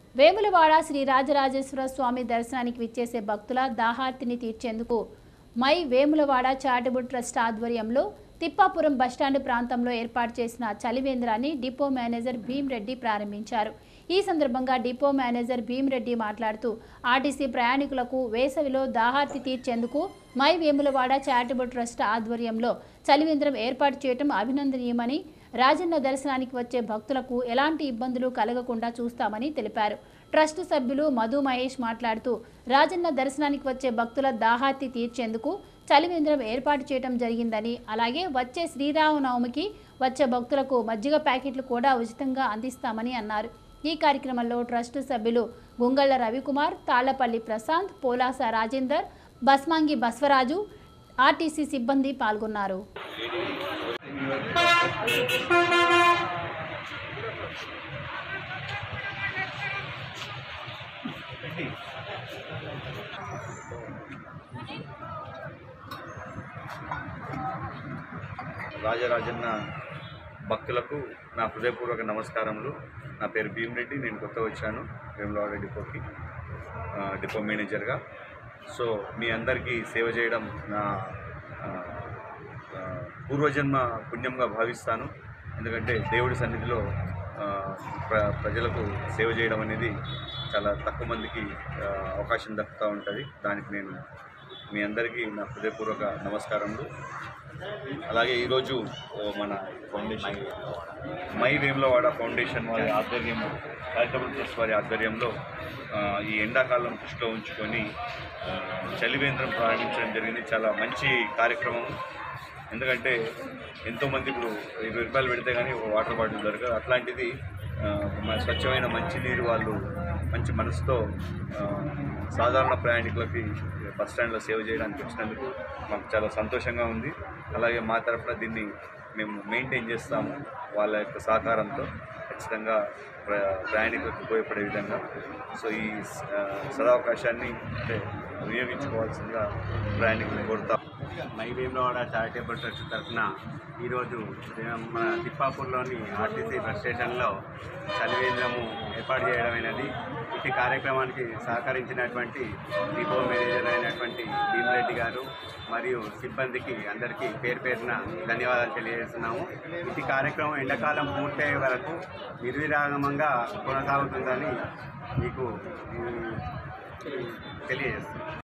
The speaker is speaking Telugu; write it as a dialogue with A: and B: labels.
A: వేములవాడ శ్రీ రాజరాజేశ్వర స్వామి దర్శనానికి విచ్చేసే భక్తుల దాహార్తిని తీర్చేందుకు మై వేములవాడ చారిటబుల్ ట్రస్ట్ ఆధ్వర్యంలో తిప్పాపురం బస్టాండ్ ప్రాంతంలో ఏర్పాటు చేసిన చలివేంద్రాన్ని డిపో మేనేజర్ భీమ్రెడ్డి ప్రారంభించారు ఈ సందర్భంగా డిపో మేనేజర్ భీమ్రెడ్డి మాట్లాడుతూ ఆర్టీసీ ప్రయాణికులకు వేసవిలో దాహార్తి తీర్చేందుకు మై వేములవాడ చారిటబుల్ ట్రస్ట్ ఆధ్వర్యంలో చలివేంద్రం ఏర్పాటు చేయడం అభినందనీయమని రాజన్న దర్శనానికి వచ్చే భక్తులకు ఎలాంటి ఇబ్బందులు కలగకుండా చూస్తామని తెలిపారు ట్రస్ట్ సభ్యులు మధు మహేష్ మాట్లాడుతూ రాజన్న దర్శనానికి వచ్చే భక్తుల దాహార్తి తీర్చేందుకు చలివేంద్రం ఏర్పాటు చేయడం జరిగిందని అలాగే వచ్చే శ్రీరామనవమికి వచ్చే భక్తులకు మజ్జిగ ప్యాకెట్లు కూడా ఉచితంగా అందిస్తామని అన్నారు ఈ కార్యక్రమంలో ట్రస్ట్ సభ్యులు గుంగళ్ళ రవికుమార్ తాళ్లపల్లి ప్రశాంత్ పోలాస రాజేందర్ బస్మాంగి బస్వరాజు ఆర్టీసీ సిబ్బంది పాల్గొన్నారు
B: రాజరాజన్న భక్తులకు నా హృదయపూర్వక నమస్కారములు నా పేరు భీమిరెడ్డి నేను కొత్త వచ్చాను వేములవాడ డిపోకి ఆ, డిపో మేనేజర్గా సో మీ అందరికీ సేవ చేయడం నా ఆ, ఆ, పూర్వజన్మ పుణ్యంగా భావిస్తాను ఎందుకంటే దేవుడి సన్నిధిలో ఆ, ప్ర ప్రజలకు సేవ చేయడం అనేది చాలా తక్కువ మందికి ఆ, అవకాశం దక్కుతూ ఉంటుంది దానికి నేను మీ అందరికీ నా హృదయపూర్వక నమస్కారములు అలాగే ఈరోజు ఓ మన ఫౌండేషన్ మై వేములవాడ ఫౌండేషన్ వారి ఆధ్వర్యంలో చారిటబుల్ ట్రస్ట్ వారి ఆధ్వర్యంలో ఆ, ఈ ఎండాకాలం దృష్టిలో ఉంచుకొని ఆ, చలివేంద్రం ప్రారంభించడం జరిగింది చాలా మంచి కార్యక్రమం ఎందుకంటే ఎంతోమంది ఇప్పుడు ఇరవై రూపాయలు పెడితే కానీ ఒక వాటర్ బాటిల్ దొరకదు అట్లాంటిది ఆ, మన స్వచ్ఛమైన మంచినీరు వాళ్ళు మంచి మనసుతో ఆ, సాధారణ ప్రయాణికులకి బస్ స్టాండ్లో సేవ చేయడానికి వచ్చినందుకు మాకు చాలా సంతోషంగా ఉంది అలాగే మా తరఫున దీన్ని మేము మెయింటైన్ చేస్తాము వాళ్ళ యొక్క సహకారంతో ఖచ్చితంగా ప్ర ప్రయాణికులకు ఉపయోగపడే విధంగా సో ఈ ఆ, సదావకాశాన్ని అంటే వినియోగించుకోవాల్సిందిగా ప్రయాణికులను కోరుతాం
C: మై వేములవాడ చారిటబుల్ ట్రస్ట్ తరఫున ఈరోజు మన తిప్పాపూర్లోని ఆర్టీసీ బస్ స్టేషన్లో చలివేంద్రము ఏర్పాటు చేయడమైనది ఇటు కార్యక్రమానికి సహకరించినటువంటి డిపో మేనేజర్ అయినటువంటి భీమరెడ్డి గారు మరియు సిబ్బందికి అందరికీ పేరు పేరున ధన్యవాదాలు తెలియజేస్తున్నాము ఇటు కార్యక్రమం ఎండాకాలం పూర్తయ్యే వరకు నిర్విరాగమంగా కొనసాగుతుందని మీకు ఈ, తెలియజేస్తున్నాను